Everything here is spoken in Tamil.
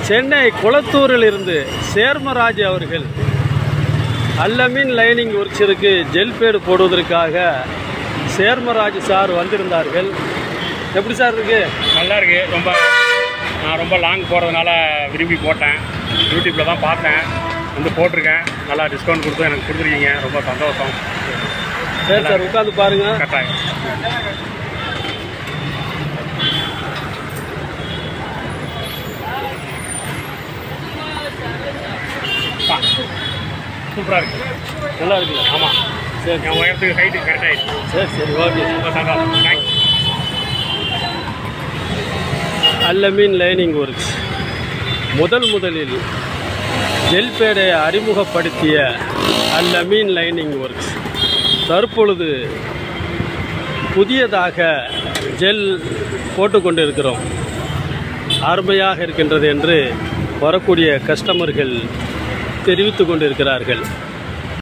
சென்னை குளத்தூரில் இருந்து சேர்மராஜ் அவர்கள் அல்லமின் லைனிங் ஒர்க்ஸிற்கு ஜெல் பேடு போடுவதற்காக சேர்மராஜ் சார் வந்திருந்தார்கள் எப்படி சார் இருக்கு நல்லா இருக்கு ரொம்ப நான் ரொம்ப லாங் போகிறதுனால விரும்பி போட்டேன் யூடியூப்பில் தான் பார்த்தேன் வந்து போட்டிருக்கேன் நல்லா டிஸ்கவுண்ட் கொடுத்து எனக்கு கொடுத்துருக்கீங்க ரொம்ப சந்தோஷம் சரி சார் உட்காந்து பாருங்க கட்டாயம் சூப்பராக இருக்கு நல்லா இருக்குல்ல ஆமாம் சரி என் உயரத்துக்கு ஹைட்டு கரெக்டாகிடுச்சு சரி சரி ஓகே ரொம்ப சந்தோஷம் தேங்க்ஸ் அல்லமீன் லைனிங் ஒர்க்ஸ் முதல் முதலில் ஜெல் பேடை அறிமுகப்படுத்திய அல்லமீன் லைனிங் ஒர்க்ஸ் தற்பொழுது புதியதாக ஜெல் போட்டுக்கொண்டிருக்கிறோம் அருமையாக இருக்கின்றது என்று வரக்கூடிய கஸ்டமர்கள் தெரிவித்து கொண்டிருக்கிறார்கள்